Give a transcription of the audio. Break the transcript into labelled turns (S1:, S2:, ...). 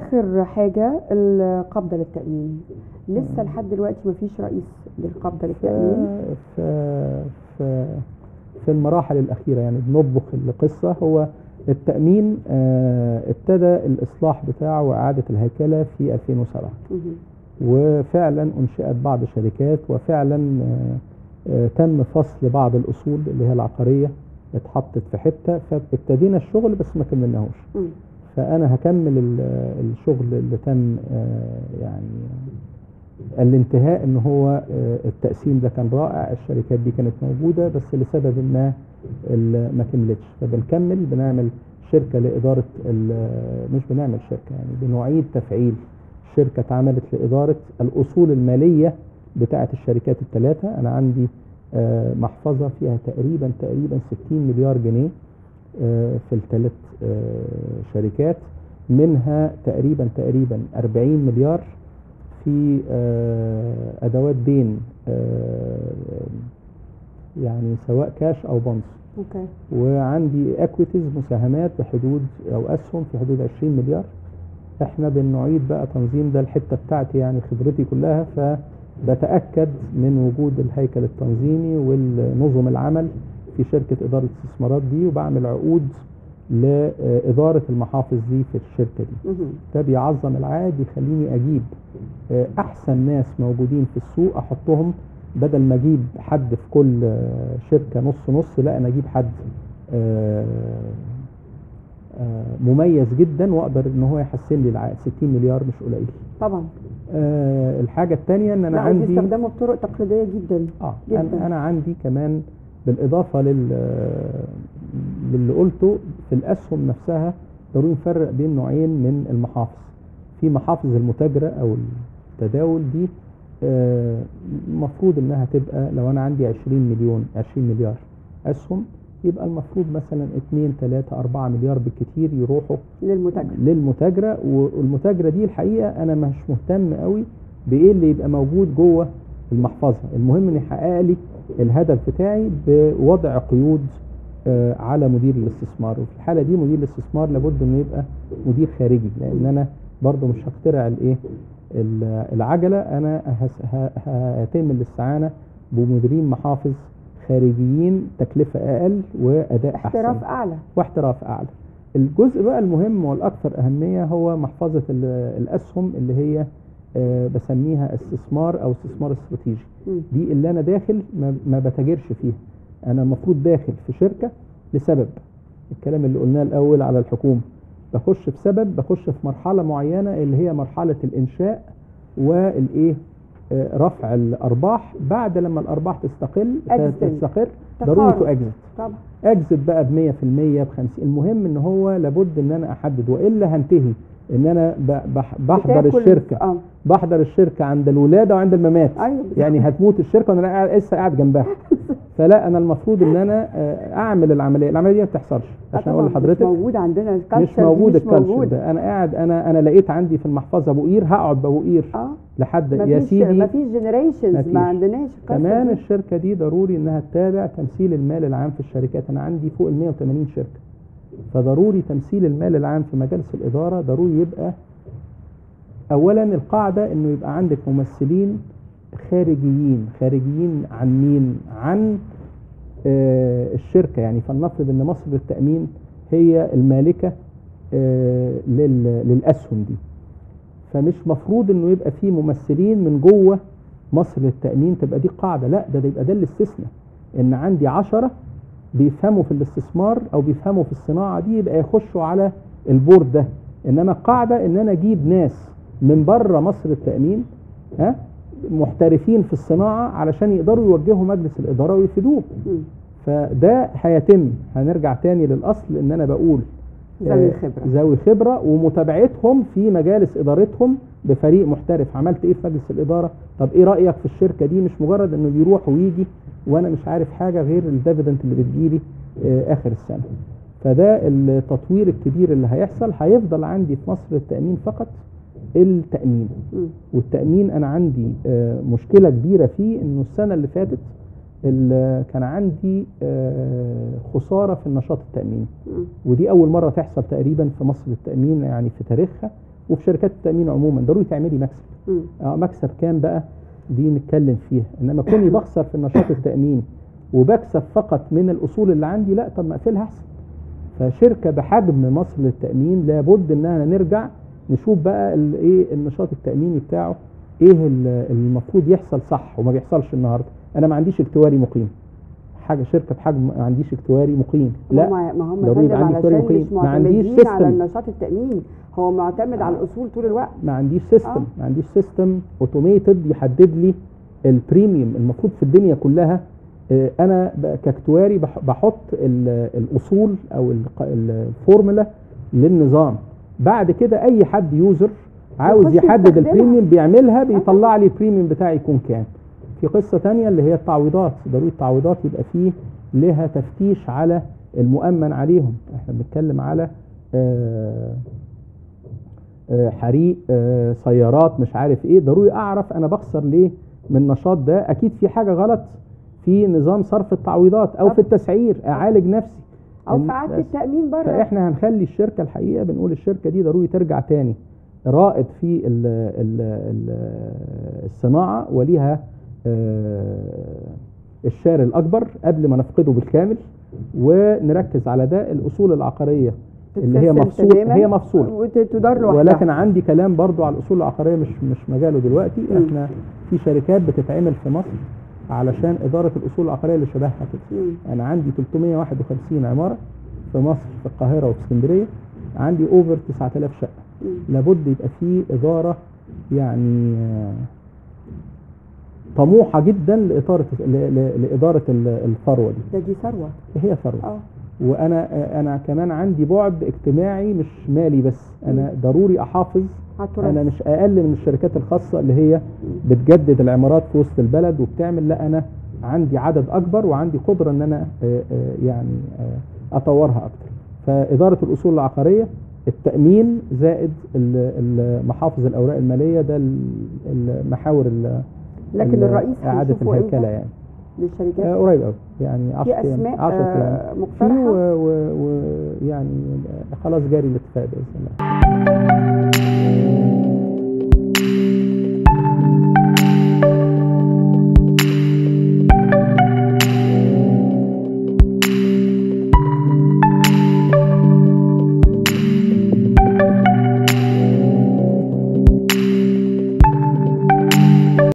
S1: اخر حاجه القبضه للتامين لسه لحد دلوقتي ما فيش رئيس للقبضه للتامين
S2: في في في المراحل الأخيرة يعني بنطبخ القصة هو التأمين آه، ابتدى الإصلاح بتاعه وإعادة الهيكلة في 2007
S1: مهم.
S2: وفعلا أنشئت بعض الشركات وفعلا آه، آه، تم فصل بعض الأصول اللي هي العقارية اتحطت في حتة فابتدينا الشغل بس ما كملناهوش
S1: مم.
S2: فأنا هكمل ال- الشغل اللي تم آه، يعني الانتهاء ان هو آه، التقسيم ده كان رائع الشركات دي كانت موجودة بس لسبب ما ال- ما كملتش فبنكمل بنعمل شركة لإدارة ال- مش بنعمل شركة يعني بنعيد تفعيل شركة اتعملت لإدارة الأصول المالية بتاعة الشركات الثلاثة أنا عندي آه، محفظة فيها تقريبا تقريبا 60 مليار جنيه آه، في الثلاث آه، شركات منها تقريبا تقريبا 40 مليار في آه، ادوات دين آه، يعني سواء كاش او بونز
S1: اوكي
S2: وعندي اكويتيز مساهمات بحدود او اسهم في حدود 20 مليار احنا بنعيد بقى تنظيم ده الحته بتاعتي يعني خبرتي كلها فبتاكد من وجود الهيكل التنظيمي والنظم العمل في شركه اداره الاستثمارات دي وبعمل عقود لاداره المحافظ دي في الشركه دي
S1: مهم.
S2: ده بيعظم العائد يخليني اجيب آه، احسن ناس موجودين في السوق احطهم بدل ما اجيب حد في كل آه، شركه نص نص لا انا اجيب حد آه، آه، مميز جدا واقدر ان هو يحسن لي العائد 60 مليار مش قليل
S1: طبعا
S2: آه، الحاجه الثانيه ان انا
S1: لا
S2: عندي
S1: بيستخدموا بطرق تقليديه جدا
S2: اه
S1: جداً.
S2: انا انا عندي كمان بالاضافه لل للي قلته في الاسهم نفسها ضروري نفرق بين نوعين من المحافظ في محافظ المتاجره او التداول دي آه، المفروض انها تبقى لو انا عندي 20 مليون 20 مليار اسهم يبقى المفروض مثلا 2 3 4 مليار بالكتير يروحوا
S1: للمتاجر
S2: للمتاجره والمتاجره دي الحقيقه انا مش مهتم قوي بايه اللي يبقى موجود جوه المحفظه المهم ان يحقق لي الهدف بتاعي بوضع قيود آه، على مدير الاستثمار وفي الحاله دي مدير الاستثمار لابد انه يبقى مدير خارجي لان انا برضو مش هخترع الايه ال- العجله انا هس- ه- هيتم الاستعانه بمديرين محافظ خارجيين تكلفه اقل واداء
S1: احتراف
S2: احسن
S1: اعلى
S2: واحتراف اعلى الجزء بقى المهم والاكثر اهميه هو محفظه ال- الاسهم اللي هي آه، بسميها استثمار او استثمار استراتيجي
S1: مم.
S2: دي اللي انا داخل ما, ما بتاجرش فيها انا المفروض داخل في شركه لسبب الكلام اللي قلناه الاول على الحكومه بخش بسبب بخش في مرحله معينه اللي هي مرحله الانشاء والايه آه، رفع الارباح بعد لما الارباح تستقل
S1: Exit.
S2: تستقر ضروري
S1: تقارب.
S2: تو اكزت
S1: طبعا
S2: اكزت بقى ب 100% ب 50 المهم ان هو لابد ان انا احدد والا هنتهي ان انا ب- بح- بحضر
S1: بتاكل-
S2: الشركه
S1: اه
S2: بحضر الشركه عند الولاده وعند الممات
S1: ايوه بالظبط.
S2: يعني هتموت الشركه وانا قاعد لسه قاعد جنبها فلا انا المفروض ان انا آه، اعمل العمليه العمليه دي ما بتحصلش
S1: آه
S2: عشان
S1: طبعاً،
S2: اقول لحضرتك
S1: مش موجود عندنا الكالتشر
S2: مش
S1: دي
S2: موجود
S1: مش
S2: الكالتشر
S1: موجود.
S2: ده انا قاعد انا انا لقيت عندي في المحفظه ابو قير هقعد بابو قير
S1: اه
S2: لحد يا
S1: مفيش
S2: سيدي
S1: مفيش جنريشنز
S2: مفيش.
S1: ما عندناش الكالتشر
S2: كمان
S1: دي.
S2: الشركة دي ضروري انها تتابع تمثيل المال العام في الشركات انا عندي فوق ال 180 شركة فضروري تمثيل المال العام في مجالس الإدارة ضروري يبقى اولا القاعدة انه يبقى عندك ممثلين خارجيين خارجيين عن مين عن آه، الشركة يعني فلنفرض ان مصر للتأمين هي المالكة آه، لل- للأسهم دي فمش مفروض انه يبقى فيه ممثلين من جوه مصر للتأمين تبقى دي قاعدة لا ده, ده يبقى ده الاستثناء ان عندي عشرة بيفهموا في الاستثمار او بيفهموا في الصناعة دي يبقى يخشوا على البورد ده انما قاعدة ان انا اجيب ناس من بره مصر للتأمين ها محترفين في الصناعة علشان يقدروا يوجهوا مجلس الإدارة ويفيدوه
S1: مم.
S2: فده هيتم هنرجع تاني للأصل ان انا بقول
S1: ذوي
S2: آه،
S1: الخبرة.
S2: ذوي خبرة ومتابعتهم في مجالس إدارتهم بفريق محترف عملت ايه في مجلس الإدارة طب ايه رأيك في الشركة دي مش مجرد انه بيروح ويجي وانا مش عارف حاجة غير الديفيدنت اللي بتجيلي آه، اخر السنة فده التطوير الكبير اللي هيحصل هيفضل عندي في مصر التأمين فقط التأمين
S1: مم.
S2: والتأمين أنا عندي آه، مشكلة كبيرة فيه إنه السنة اللي فاتت ال- كان عندي آه، خسارة في النشاط التأميني
S1: مم.
S2: ودي أول مرة تحصل تقريبا في مصر التأمين يعني في تاريخها وفي شركات التامين عموما ضروري تعملي مكسب
S1: مم.
S2: اه مكسب كام بقى دي نتكلم فيها انما كوني بخسر في النشاط التامين وبكسب فقط من الاصول اللي عندي لا طب ما اقفلها احسن فشركه بحجم مصر للتامين لابد انها نرجع نشوف بقى ال- ايه النشاط التاميني بتاعه ايه ال- المفروض يحصل صح وما بيحصلش النهارده انا ما عنديش اكتواري مقيم حاجه شركه بحجم ما عنديش اكتواري مقيم لا
S1: ما ما هم
S2: ضروري يبقى
S1: فندم
S2: عندي اكتواري
S1: علشان
S2: مقيم.
S1: مش
S2: ما عنديش
S1: معتمدين على
S2: system.
S1: النشاط التامين هو معتمد على الاصول طول الوقت
S2: ما عنديش سيستم
S1: آه.
S2: ما عنديش سيستم اوتوميتد يحدد لي البريميوم المفروض في الدنيا كلها آه، انا ب- كاكتواري بح- بحط ال- الاصول او الق- الفورمولا للنظام بعد كده اي حد يوزر عاوز
S1: يخش
S2: يحدد
S1: يستخدمها.
S2: البريميوم بيعملها بيطلع لي البريميوم بتاعي يكون كام في قصة تانية اللي هي التعويضات ضروري التعويضات يبقى فيه لها تفتيش على المؤمن عليهم احنا بنتكلم على آه آه، حريق آه، سيارات مش عارف ايه ضروري اعرف انا بخسر ليه من النشاط ده اكيد في حاجه غلط في نظام صرف التعويضات او
S1: طب.
S2: في التسعير اعالج نفسي
S1: او
S2: إن-
S1: في عاده
S2: بس.
S1: التامين بره
S2: فاحنا هنخلي الشركه الحقيقه بنقول الشركه دي ضروري ترجع تاني رائد في ال ال ال الصناعه وليها آه، الشار الاكبر قبل ما نفقده بالكامل ونركز على ده الاصول العقاريه اللي هي
S1: تتسلسل
S2: مفصول
S1: تماماً
S2: هي مفصوله
S1: وتدار لوحدها
S2: ولكن عندي كلام برضو على الاصول العقاريه مش مش مجاله دلوقتي
S1: مم.
S2: احنا في شركات بتتعمل في مصر علشان اداره الاصول العقاريه اللي شبهها كده
S1: مم.
S2: انا عندي 351 عماره في مصر في القاهره وفي اسكندريه عندي اوفر 9000 شقه
S1: مم.
S2: لابد يبقى في اداره يعني آه، طموحه جدا لاداره ل- ل- لاداره ال- الثروه دي
S1: ده دي ثروه
S2: هي ثروه
S1: اه
S2: وانا انا كمان عندي بعد اجتماعي مش مالي بس انا ضروري احافظ
S1: على التراث
S2: انا مش اقل من الشركات الخاصه اللي هي بتجدد العمارات في وسط البلد وبتعمل لا انا عندي عدد اكبر وعندي قدره ان انا آه، آه، يعني آه، اطورها اكتر فاداره الاصول العقاريه التامين زائد ال- ال- محافظ الاوراق الماليه ده ال- المحاور ال-
S1: لكن
S2: ال-
S1: الرئيس
S2: اعاده
S1: هنشوفه
S2: الهيكله
S1: إمتى؟
S2: يعني
S1: للشركات
S2: آه، قريب قوي يعني 10
S1: في
S2: ايام
S1: اسماء
S2: 10 ايام
S1: آه،
S2: في
S1: مقترحه
S2: ويعني خلاص جاري الاتفاق باذن الله